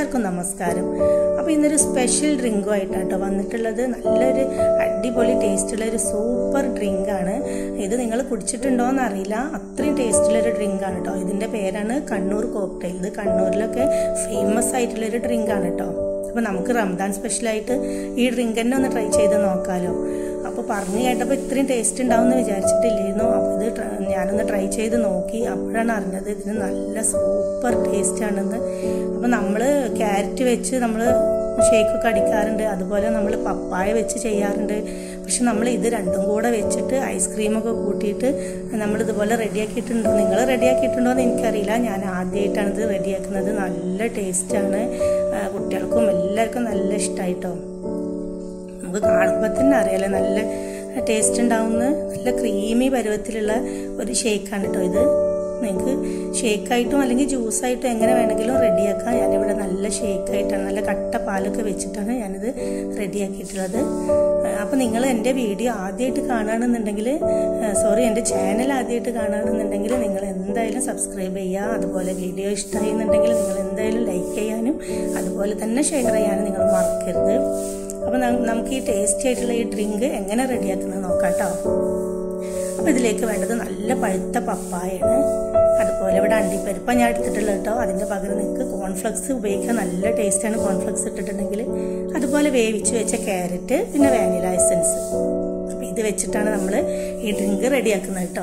എല്ലാവർക്കും നമസ്കാരം അപ്പോൾ ഇന്നൊരു സ്പെഷ്യൽ ഡ്രിങ്കുമായിട്ടാട്ടോ വന്നിട്ടുള്ളത് നല്ലൊരു അടിപൊളി ടേസ്റ്റുള്ള ഒരു സൂപ്പർ ഡ്രിങ്കാണ് ഇത് നിങ്ങൾ കുടിച്ചിട്ടുണ്ടോയെന്ന് അറിയില്ല അത്രയും ടേസ്റ്റുള്ളൊരു ഡ്രിങ്കാണ് കേട്ടോ ഇതിൻ്റെ പേരാണ് കണ്ണൂർ കോക്ടെയിൽ ഇത് കണ്ണൂരിലൊക്കെ ഫേമസ് ആയിട്ടുള്ളൊരു ഡ്രിങ്കാണ് കേട്ടോ അപ്പോൾ നമുക്ക് റംദാൻ സ്പെഷ്യലായിട്ട് ഈ ഡ്രിങ്ക് തന്നെ ഒന്ന് ട്രൈ ചെയ്ത് നോക്കാമല്ലോ അപ്പോൾ പറഞ്ഞു കേട്ടപ്പോൾ ഇത്രയും ടേസ്റ്റ് ഉണ്ടാവും എന്ന് വിചാരിച്ചിട്ടില്ലായിരുന്നു അപ്പോൾ ഇത് ട്ര- ഞാനൊന്ന് ട്രൈ ചെയ്ത് നോക്കി അപ്പോഴാണ് അറിഞ്ഞത് ഇതിന് നല്ല സൂപ്പർ ടേസ്റ്റ് ആണെന്ന് അപ്പോൾ നമ്മൾ ക്യാരറ്റ് വെച്ച് നമ്മൾ ഷേക്കൊക്കെ അടിക്കാറുണ്ട് അതുപോലെ നമ്മൾ പപ്പായ വെച്ച് ചെയ്യാറുണ്ട് പക്ഷെ നമ്മൾ ഇത് രണ്ടും കൂടെ വെച്ചിട്ട് ഐസ്ക്രീമൊക്കെ കൂട്ടിയിട്ട് നമ്മൾ ഇതുപോലെ റെഡിയാക്കിയിട്ടുണ്ടോ നിങ്ങൾ റെഡിയാക്കിയിട്ടുണ്ടോ എന്ന് എനിക്കറിയില്ല ഞാൻ ആദ്യമായിട്ടാണ് ഇത് റെഡിയാക്കുന്നത് നല്ല ടേസ്റ്റാണ് കുട്ടികൾക്കും എല്ലാവർക്കും നല്ല ഇഷ്ടമായിട്ടോ നമുക്ക് കാണുമ്പോൾ തന്നെ അറിയാലോ നല്ല ടേസ്റ്റ് ഉണ്ടാവുന്ന നല്ല ക്രീമി പരുവത്തിലുള്ള ഒരു ഷേക്കാണ് കേട്ടോ ഇത് നിങ്ങൾക്ക് ഷേക്കായിട്ടും അല്ലെങ്കിൽ ജ്യൂസായിട്ടും എങ്ങനെ വേണമെങ്കിലും റെഡിയാക്കാം ഞാനിവിടെ നല്ല ഷേക്കായിട്ടാണ് നല്ല കട്ട പാലൊക്കെ വെച്ചിട്ടാണ് ഞാനിത് റെഡിയാക്കിയിട്ടുള്ളത് അപ്പോൾ നിങ്ങൾ എൻ്റെ വീഡിയോ ആദ്യമായിട്ട് കാണുകയാണെന്നുണ്ടെങ്കിൽ സോറി എൻ്റെ ചാനൽ ആദ്യമായിട്ട് കാണുകയാണെന്നുണ്ടെങ്കിൽ നിങ്ങൾ എന്തായാലും സബ്സ്ക്രൈബ് ചെയ്യുക അതുപോലെ വീഡിയോ ഇഷ്ടമായി എന്നുണ്ടെങ്കിൽ നിങ്ങൾ എന്തായാലും ലൈക്ക് ചെയ്യാനും അതുപോലെ തന്നെ ഷെയർ ചെയ്യാനും നിങ്ങൾ മറക്കരുത് അപ്പോൾ നമുക്ക് ഈ ടേസ്റ്റി ആയിട്ടുള്ള ഈ ഡ്രിങ്ക് എങ്ങനെ റെഡിയാക്കുന്നത് നോക്കാം കേട്ടോ അപ്പോൾ ഇതിലേക്ക് വേണ്ടത് നല്ല പഴുത്ത പപ്പായാണ് അതുപോലെ ഇവിടെ അണ്ടിപ്പരിപ്പ ഞാൻ എടുത്തിട്ടുള്ളത് കേട്ടോ അതിൻ്റെ പകരം നിങ്ങൾക്ക് കോൺഫ്ലക്സ് ഉപയോഗിക്കാൻ നല്ല ടേസ്റ്റാണ് കോൺഫ്ലക്സ് ഇട്ടിട്ടുണ്ടെങ്കിൽ അതുപോലെ വേവിച്ച് വെച്ച ക്യാരറ്റ് പിന്നെ വാനില എസൻസ് അപ്പോൾ ഇത് വെച്ചിട്ടാണ് നമ്മൾ ഈ ഡ്രിങ്ക് റെഡിയാക്കുന്നത് കേട്ടോ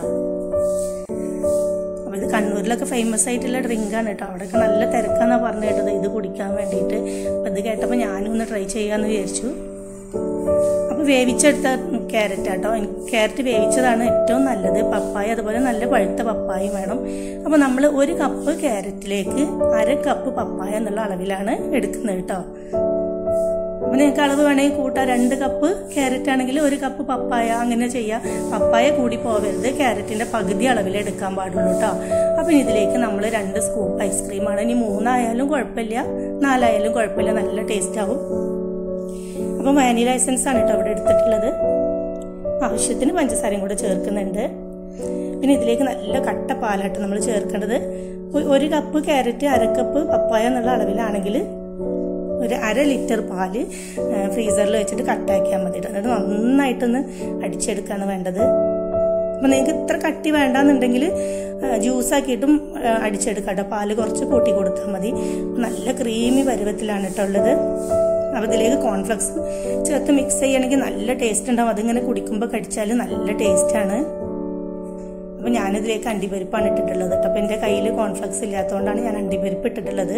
അപ്പോൾ ഇത് കണ്ണൂരിലൊക്കെ ഫേമസ് ആയിട്ടുള്ള ഡ്രിങ്കാണ് കേട്ടോ അവിടെയൊക്കെ നല്ല തിരക്കാന്നാണ് പറഞ്ഞു കേട്ടത് ഇത് കുടിക്കാൻ വേണ്ടിയിട്ട് അപ്പോൾ ഇത് കേട്ടപ്പോൾ ഞാനും ഒന്ന് ട്രൈ ചെയ്യാമെന്ന് വിചാരിച്ചു അപ്പോൾ വേവിച്ചെടുത്ത ക്യാരറ്റ് കേട്ടോ ക്യാരറ്റ് വേവിച്ചതാണ് ഏറ്റവും നല്ലത് പപ്പായ അതുപോലെ നല്ല പഴുത്ത പപ്പായ വേണം അപ്പോൾ നമ്മൾ ഒരു കപ്പ് ക്യാരറ്റിലേക്ക് അര കപ്പ് പപ്പായ എന്നുള്ള അളവിലാണ് എടുക്കുന്നത് കേട്ടോ അപ്പോൾ നിങ്ങൾക്ക് അളവ് വേണമെങ്കിൽ കൂട്ടാം രണ്ട് കപ്പ് ക്യാരറ്റ് ആണെങ്കിൽ ഒരു കപ്പ് പപ്പായ അങ്ങനെ ചെയ്യാം പപ്പായ കൂടി പോവരുത് ക്യാരറ്റിൻ്റെ പകുതി അളവിൽ എടുക്കാൻ പാടുള്ളൂ കേട്ടോ അപ്പം ഇതിലേക്ക് നമ്മൾ രണ്ട് സ്കൂപ്പ് ഐസ്ക്രീമാണ് ഇനി മൂന്നായാലും കുഴപ്പമില്ല നാലായാലും കുഴപ്പമില്ല നല്ല ടേസ്റ്റ് ആവും അപ്പം വാനില എസൻസ് ആണ് കേട്ടോ അവിടെ എടുത്തിട്ടുള്ളത് ആവശ്യത്തിന് പഞ്ചസാരയും കൂടെ ചേർക്കുന്നുണ്ട് പിന്നെ ഇതിലേക്ക് നല്ല കട്ട പാലായിട്ട് നമ്മൾ ചേർക്കേണ്ടത് ഒ- ഒരു കപ്പ് ക്യാരറ്റ് അര കപ്പ് പപ്പായ എന്നുള്ള അളവിലാണെങ്കിൽ ഒരു അര ലിറ്റർ പാല് ഫ്രീസറിൽ വെച്ചിട്ട് കട്ടാക്കിയാൽ മതി കേട്ടോ. എന്നിട്ട് നന്നായിട്ടൊന്ന് അടിച്ചെടുക്കുകയാണ് വേണ്ടത് അപ്പം നിങ്ങൾക്ക് ഇത്ര കട്ടി വേണ്ടാന്നുണ്ടെങ്കിൽ ജ്യൂസാക്കിയിട്ടും അടിച്ചെടുക്കാം കേട്ടോ പാല് കുറച്ച് കൂട്ടി കൊടുത്താൽ മതി നല്ല ക്രീമി പരുവത്തിലാണ് കേട്ടോ ഉള്ളത് അപ്പോൾ ഇതിലേക്ക് കോൺഫ്ലക്സ് ചേർത്ത് മിക്സ് ചെയ്യണമെങ്കിൽ നല്ല ടേസ്റ്റ് ഉണ്ടാവും അതിങ്ങനെ കുടിക്കുമ്പോൾ കടിച്ചാൽ നല്ല ടേസ്റ്റാണ് അപ്പോൾ ഞാനിതിലേക്ക് അണ്ടിപ്പരിപ്പാണ് ഇട്ടിട്ടുള്ളത് കേട്ടോ അപ്പോൾ എൻ്റെ കയ്യിൽ കോൺഫ്ലക്സ് ഇല്ലാത്തതുകൊണ്ടാണ് ഞാൻ അണ്ടിപ്പരിപ്പ് ഇട്ടിട്ടുള്ളത്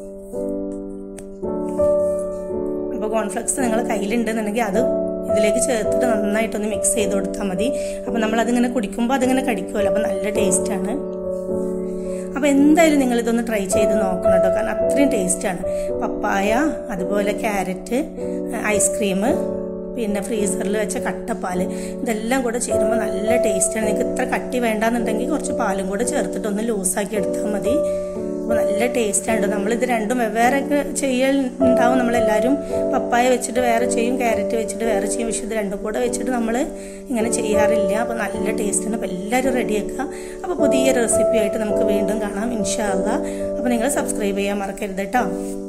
അപ്പോൾ കോൺഫ്ലക്സ് നിങ്ങളെ കയ്യിലുണ്ടെന്നുണ്ടെങ്കിൽ അത് ഇതിലേക്ക് ചേർത്തിട്ട് നന്നായിട്ടൊന്ന് മിക്സ് ചെയ്ത് കൊടുത്താൽ മതി അപ്പോൾ നമ്മൾ അതിങ്ങനെ കുടിക്കുമ്പോൾ അതിങ്ങനെ കടിക്കുമല്ലോ അപ്പോൾ നല്ല ടേസ്റ്റാണ് അപ്പോൾ എന്തായാലും നിങ്ങൾ ഇതൊന്ന് ട്രൈ ചെയ്ത് നോക്കണം കേട്ടോ കാരണം അത്രയും ടേസ്റ്റാണ് പപ്പായ അതുപോലെ ക്യാരറ്റ് ഐസ്ക്രീം പിന്നെ ഫ്രീസറിൽ വെച്ച കട്ടപ്പാൽ ഇതെല്ലാം കൂടെ ചേരുമ്പോൾ നല്ല ടേസ്റ്റാണ് നിങ്ങൾക്ക് ഇത്ര കട്ടി വേണ്ടാന്നുണ്ടെങ്കിൽ കുറച്ച് പാലും കൂടെ ചേർത്തിട്ട് ഒന്ന് ലൂസാക്കി എടുത്താൽ മതി അപ്പോൾ നല്ല ടേസ്റ്റാണ് നമ്മളിത് രണ്ടും വെവ്വേറെയൊക്കെ ചെയ്യലുണ്ടാവും നമ്മളെല്ലാവരും പപ്പായ വെച്ചിട്ട് വേറെ ചെയ്യും ക്യാരറ്റ് വെച്ചിട്ട് വേറെ ചെയ്യും പക്ഷെ ഇത് രണ്ടും കൂടെ വെച്ചിട്ട് നമ്മൾ ഇങ്ങനെ ചെയ്യാറില്ല അപ്പോൾ നല്ല ടേസ്റ്റാണ് അപ്പോൾ എല്ലാവരും റെഡിയാക്കുക അപ്പോൾ പുതിയ റെസിപ്പി ആയിട്ട് നമുക്ക് വീണ്ടും കാണാം ഇൻഷാല്ല അപ്പോൾ നിങ്ങൾ സബ്സ്ക്രൈബ് ചെയ്യാൻ മറക്കരുത് കേട്ടോ